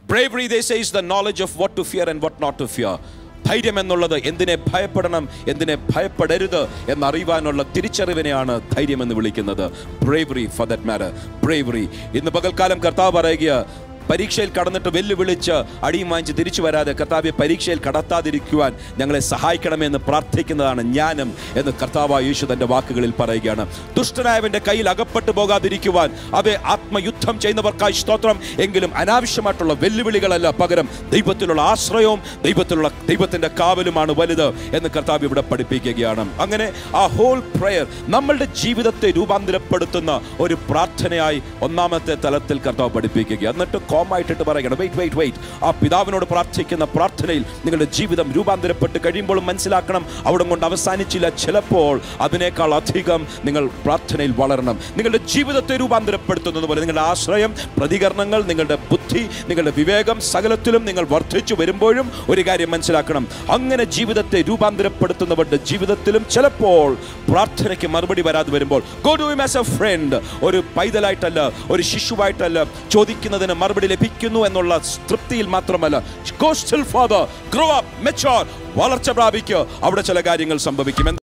bravery they says the knowledge of what to fear and what not to fear ധൈര്യം എന്നുള്ളത് എന്തിനെ ഭയപ്പെടണം എന്തിനെ ഭയപ്പെടരുത് എന്നറിയുവാനുള്ള തിരിച്ചറിവിനെയാണ് ധൈര്യം എന്ന് വിളിക്കുന്നത് bravery for that matter bravery ഇന്ന് പകൽക്കാലം കർത്താവ് പറയുക പരീക്ഷയിൽ കടന്നിട്ട് വെല്ലുവിളിച്ച് അടിയും വാങ്ങിച്ച് തിരിച്ചു വരാതെ കർത്താവെ പരീക്ഷയിൽ കടത്താതിരിക്കുവാൻ ഞങ്ങളെ സഹായിക്കണമെന്ന് പ്രാർത്ഥിക്കുന്നതാണ് ജ്ഞാനം എന്ന് കർത്താവായ യേശു തന്റെ വാക്കുകളിൽ പറയുകയാണ് ദുഷ്ടനായവന്റെ കയ്യിൽ അകപ്പെട്ടു പോകാതിരിക്കുവാൻ അവയെ ആത്മയുദ്ധം ചെയ്യുന്നവർക്കായി സ്തോത്രം എങ്കിലും അനാവശ്യമായിട്ടുള്ള വെല്ലുവിളികളല്ല പകരം ദൈവത്തിലുള്ള ആശ്രയവും ദൈവത്തിലുള്ള ദൈവത്തിന്റെ കാവലുമാണ് വലുത് എന്ന് കർത്താവ് ഇവിടെ പഠിപ്പിക്കുകയാണ് അങ്ങനെ ആ ഹോൾ പ്രയർ നമ്മളുടെ ജീവിതത്തെ രൂപാന്തരപ്പെടുത്തുന്ന ഒരു പ്രാർത്ഥനയായി ഒന്നാമത്തെ തലത്തിൽ കർത്താവ് പഠിപ്പിക്കുക എന്നിട്ട് കോമായിട്ടിട്ട് പറയണം വെയിറ്റ് വെയിറ്റ് വെയിറ്റ് ആ പിതാവിനോട് പ്രാർത്ഥിക്കുന്ന പ്രാർത്ഥനയിൽ നിങ്ങളുടെ ജീവിതം രൂപാന്തരപ്പെട്ട് കഴിയുമ്പോഴും മനസ്സിലാക്കണം അവിടെ കൊണ്ട് അവസാനിച്ചില്ല ചിലപ്പോൾ അതിനേക്കാൾ അധികം നിങ്ങൾ പ്രാർത്ഥനയിൽ വളരണം നിങ്ങളുടെ ജീവിതത്തെ രൂപാന്തരപ്പെടുത്തുന്നത് പോലെ നിങ്ങളുടെ ആശ്രയം പ്രതികരണങ്ങൾ നിങ്ങളുടെ ബുദ്ധി നിങ്ങളുടെ വിവേകം സകലത്തിലും നിങ്ങൾ വർദ്ധിച്ചു വരുമ്പോഴും ഒരു കാര്യം മനസ്സിലാക്കണം അങ്ങനെ ജീവിതത്തെ രൂപാന്തരപ്പെടുത്തുന്നവരുടെ ജീവിതത്തിലും ചിലപ്പോൾ പ്രാർത്ഥനയ്ക്ക് മറുപടി വരാതെ വരുമ്പോൾ go to him as a friend ഒരു പൈതലായിട്ടല്ല ഒരു ശിശുവായിട്ടല്ല ചോദിക്കുന്നതിന് മറുപടി ലഭിക്കുന്നു എന്നുള്ള തൃപ്തിയിൽ മാത്രമല്ല go still father grow up mature വളർച്ച പ്രാപിക്കുക അവിടെ ചില കാര്യങ്ങൾ സംഭവിക്കും